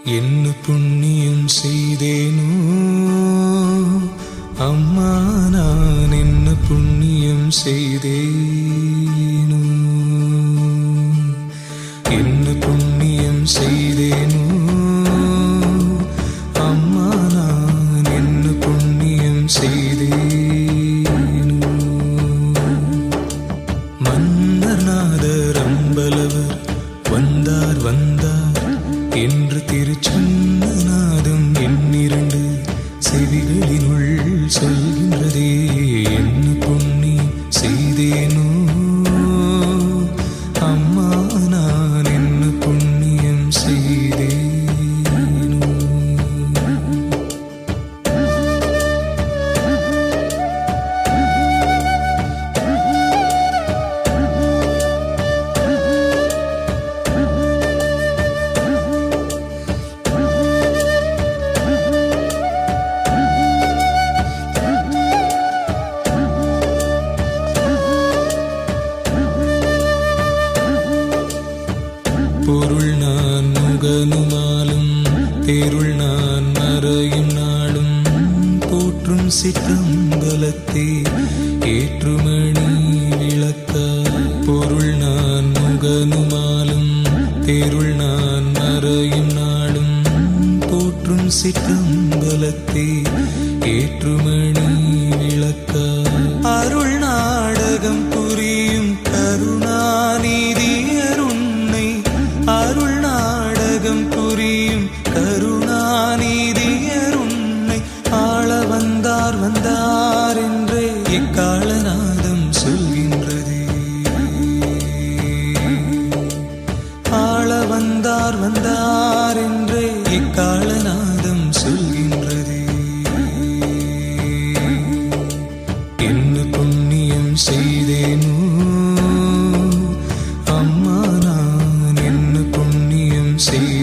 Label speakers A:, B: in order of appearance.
A: என்ன புண்ணியம் செய்தேனோ அம்மா நான் என்ன புண்ணியம் செய்தேனோ என்ன புண்ணியம் செய்தேனோ அம்மா நான் என்ன புண்ணியம் செய்தேனோ மன்னர் நாதர் அம்பலவர் வந்தார் வந்தார் என்று திருச்சொன்ன நாதம் என்னிரண்டு செவிகளினுள் சொல்கின்றதே என்ன பொன்னி செய்தேனோ அம்மா நான் என்ன புண்ணியம் செய்தேனோ பொருள் நான் முகனுமாலும் தேருள் நான் மறையும் நாளும் போற்றும் சிற்றம்பலத்தே ஏற்றுமணி விளக்க பொருள் நான் முகனுமாலும் தேருள் நான் மறையும் நாளும் போற்றும் சிற்றம்பலத்தே ஏற்றுமணி விளக்க அருள் நாடகம் புரியும் கருணாநிதி அருணை அருள் நாடகம் புரியும் கருணாநிதி அருணை ஆள வந்தார் வந்தார் என்றே இக்காலநாதம் சொல்கின்றதே ஆள வந்தார் வந்தார் என்றே இக்காலநாதம் சொல்கின்றதே என்ன புண்ணியம் செய்தேனோ அம்மா நான் என்ன புண்ணியம் செய்தேனோ